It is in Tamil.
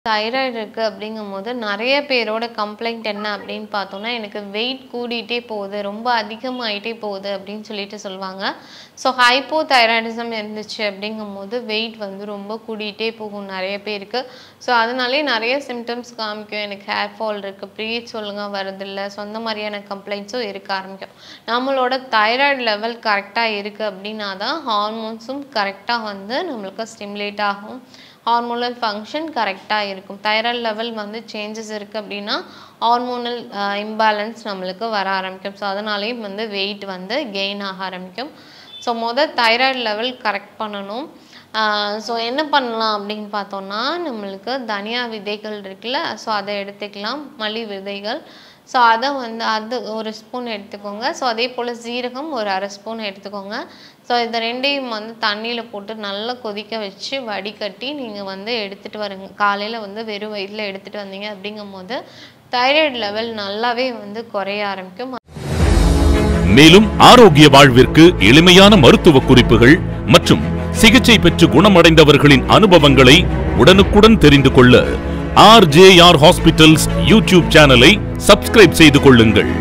தைராய்டு இருக்குது அப்படிங்கும்போது நிறைய பேரோட கம்ப்ளைண்ட் என்ன அப்படின்னு பார்த்தோம்னா எனக்கு வெயிட் கூடிட்டே போகுது ரொம்ப அதிகமாயிட்டே போகுது அப்படின்னு சொல்லிட்டு சொல்லுவாங்க ஸோ ஹைப்போ தைராய்டிசம் இருந்துச்சு அப்படிங்கும்போது வெயிட் வந்து ரொம்ப கூடிட்டே போகும் நிறைய பேருக்கு ஸோ அதனாலே நிறைய சிம்டம்ஸ் காமிக்கும் எனக்கு ஹேர் ஃபால் இருக்குது ப்ரீட்ஸ் ஒழுங்காக வரதில்லை ஸோ அந்த மாதிரியான கம்ப்ளைண்ட்ஸும் இருக்க ஆரம்பிக்கும் நம்மளோட தைராய்டு லெவல் கரெக்டாக இருக்குது அப்படின்னா தான் ஹார்மோன்ஸும் கரெக்டாக வந்து நம்மளுக்கு ஸ்டிமுலேட் ஆகும் ஹார்மோனல் ஃபங்க்ஷன் கரெக்டாக இருக்கும் தைராய்டு லெவல் வந்து சேஞ்சஸ் இருக்குது அப்படின்னா ஹார்மோனல் இம்பேலன்ஸ் நம்மளுக்கு வர ஆரம்பிக்கும் ஸோ அதனாலேயும் வந்து வெயிட் வந்து கெயின் ஆக ஆரம்பிக்கும் ஸோ மொதல் தைராய்டு லெவல் கரெக்ட் பண்ணணும் ஸோ என்ன பண்ணலாம் அப்படின்னு பார்த்தோம்னா நம்மளுக்கு தனியா விதைகள் இருக்குல்ல ஸோ அதை எடுத்துக்கலாம் மல்லி விதைகள் ஸோ அதை வந்து அது ஒரு ஸ்பூன் எடுத்துக்கோங்க ஸோ அதே போல் சீரகம் ஒரு அரை ஸ்பூன் எடுத்துக்கோங்க ஸோ இந்த ரெண்டையும் வந்து தண்ணியில் போட்டு நல்லா கொதிக்க வச்சு வடிகட்டி நீங்கள் வந்து எடுத்துகிட்டு வருங்க காலையில் வந்து வெறும் வயிற்றில் எடுத்துகிட்டு வந்தீங்க அப்படிங்கும்போது தைராய்டு லெவல் நல்லாவே வந்து குறைய ஆரம்பிக்கும் மேலும் ஆரோக்கிய வாழ்விற்கு எளிமையான மருத்துவ குறிப்புகள் மற்றும் சிகிச்சை பெற்று குணமடைந்தவர்களின் அனுபவங்களை உடனுக்குடன் தெரிந்து கொள்ள ஆர்ஜேஆர் ஹாஸ்பிட்டல்ஸ் யூடியூப் சேனலை சப்ஸ்கிரைப் செய்து கொள்ளுங்கள்